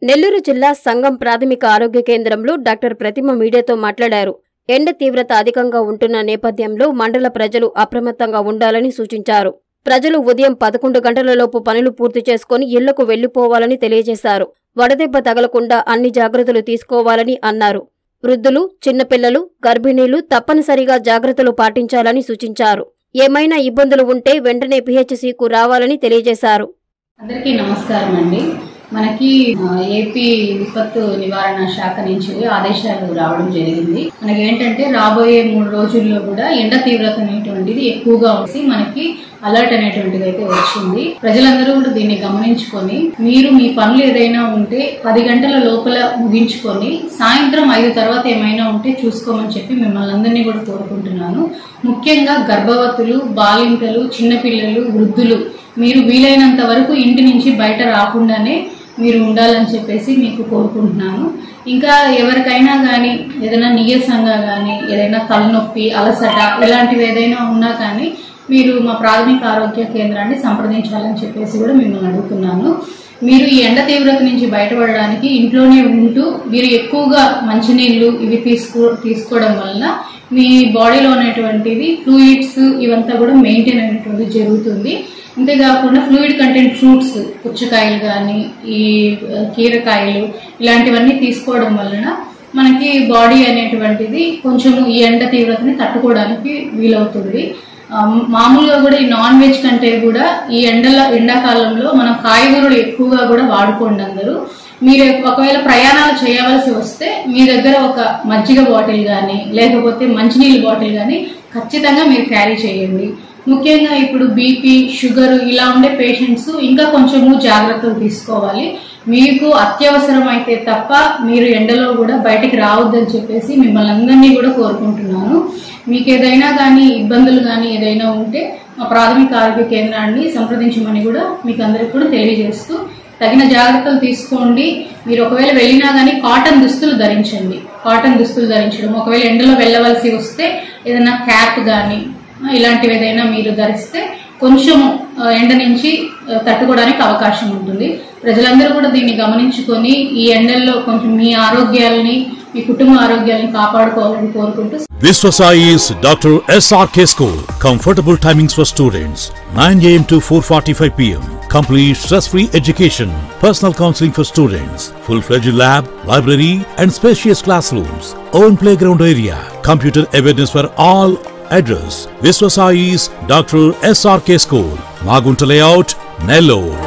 నెల్లూరు జిల్లా సంఘం ప్రాథమిక ఆరోగ్య కేంద్రంలో డాక్టర్ ప్రతిమ మీడియాతో మాట్లాడారు ఎండ తీవ్రత అధికంగా ఉంటున్న నేపథ్యంలో మండల ప్రజలు అప్రమత్తంగా ఉండాలని సూచించారు ప్రజలు ఉదయం పదకొండు గంటలలోపు పనులు పూర్తి చేసుకుని ఇళ్లకు వెళ్లిపోవాలని తెలియజేశారు వడదెబ్బ తగలకుండా అన్ని జాగ్రత్తలు తీసుకోవాలని అన్నారు వృద్ధులు చిన్నపిల్లలు గర్భిణీలు తప్పనిసరిగా జాగ్రత్తలు పాటించాలని సూచించారు ఏమైనా ఇబ్బందులు ఉంటే వెంటనే పిహెచ్సికు రావాలని తెలియజేశారు అందరికీ నమస్కారం అండి మనకి ఆ, ఏపీ విపత్తు నివారణ శాఖ నుంచి ఆదేశాలు రావడం జరిగింది మనకి ఏంటంటే రాబోయే మూడు రోజుల్లో కూడా ఎండ తీవ్రత అనేటువంటిది ఎక్కువగా వచ్చి మనకి అలర్ట్ అనేటువంటిది అయితే వచ్చింది ప్రజలందరూ కూడా దీన్ని గమనించుకొని మీరు మీ పనులు ఏదైనా ఉంటే పది గంటల లోపల ముగించుకొని సాయంత్రం ఐదు తర్వాత ఏమైనా ఉంటే చూసుకోమని చెప్పి మిమ్మల్ని అందరినీ కూడా కోరుకుంటున్నాను ముఖ్యంగా గర్భవతులు బాలింతలు చిన్నపిల్లలు వృద్ధులు మీరు వీలైనంత వరకు ఇంటి నుంచి బయట రాకుండానే మీరు ఉండాలని చెప్పేసి మీకు కోరుకుంటున్నాను ఇంకా ఎవరికైనా కానీ ఏదైనా నీరసంగా కానీ ఏదైనా తలనొప్పి అలసట ఇలాంటివి ఏదైనా ఉన్నా కానీ మీరు మా ప్రాథమిక ఆరోగ్య కేంద్రాన్ని సంప్రదించాలని చెప్పేసి కూడా మిమ్మల్ని అడుగుతున్నాను మీరు ఈ ఎండ తీవ్రత నుంచి బయటపడడానికి ఇంట్లోనే ఉంటూ మీరు ఎక్కువగా మంచినీళ్ళు ఇవి తీసుకో తీసుకోవడం వలన మీ బాడీలో ఉన్నటువంటిది ఫ్లూయిడ్స్ ఇవంతా కూడా మెయింటైన్ అనేటువంటిది జరుగుతుంది అంతేకాకుండా ఫ్లూయిడ్ కంటెంట్ ఫ్రూట్స్ పుచ్చకాయలు కానీ ఈ ఆ, కీరకాయలు ఇలాంటివన్నీ తీసుకోవడం వలన మనకి బాడీ అనేటువంటిది కొంచెం ఈ ఎండ తీవ్రతని తట్టుకోవడానికి వీలవుతుంది ఆ, మామూలుగా కూడా ఈ నాన్ వెజ్ కంటే కూడా ఈ ఎండల ఎండాకాలంలో మనం కాయగూరలు ఎక్కువగా కూడా వాడుకోండి అందరూ మీరు ఒకవేళ ప్రయాణాలు చేయవలసి వస్తే మీ దగ్గర ఒక మజ్జిగ బాటిల్ కానీ లేకపోతే మంచినీళ్ళ బాటిల్ కానీ ఖచ్చితంగా మీరు క్యారీ చేయండి ముఖ్యంగా ఇప్పుడు బీపీ షుగర్ ఇలా ఉండే పేషెంట్స్ ఇంకా కొంచెము జాగ్రత్తలు తీసుకోవాలి మీకు అత్యవసరం అయితే తప్ప మీరు ఎండలో కూడా బయటికి రావద్దని చెప్పేసి మిమ్మల్ని అందరినీ కూడా కోరుకుంటున్నాను మీకు ఏదైనా కానీ ఇబ్బందులు కానీ ఏదైనా ఉంటే మా ప్రాథమిక ఆరోగ్య కేంద్రాన్ని సంప్రదించమని కూడా మీకు అందరికి కూడా తెలియజేస్తూ తగిన జాగ్రత్తలు తీసుకోండి మీరు ఒకవేళ వెళ్ళినా కానీ కాటన్ దుస్తులు ధరించండి కాటన్ దుస్తులు ధరించడం ఒకవేళ ఎండలో వెళ్ళవలసి వస్తే ఏదైనా క్యాప్ కానీ ఇలాంటివి ఏదైనా మీరు ధరిస్తే కొంచెము ఆ, ఎండ నుంచి ఆ, తట్టుకోవడానికి అవకాశం ఉంటుంది ప్రజలందరూ కూడా దీన్ని గమనించుకొని ఈ ఎండల్లో కొంచెం మీ ఆరోగ్యాలని మీ కుటుంబ ఆరోగ్యాలను కాపాడుకోవాలని కోరుకుంటూ Viswasai is Dr. SRK School. Comfortable timings for students 9 am to 4:45 pm. Complete stress-free education. Personal counseling for students. Full-fledged lab, library, and spacious classrooms. Own playground area. Computer awareness for all. Address: Viswasai's Dr. SRK School. Magunta Layout, Nellore.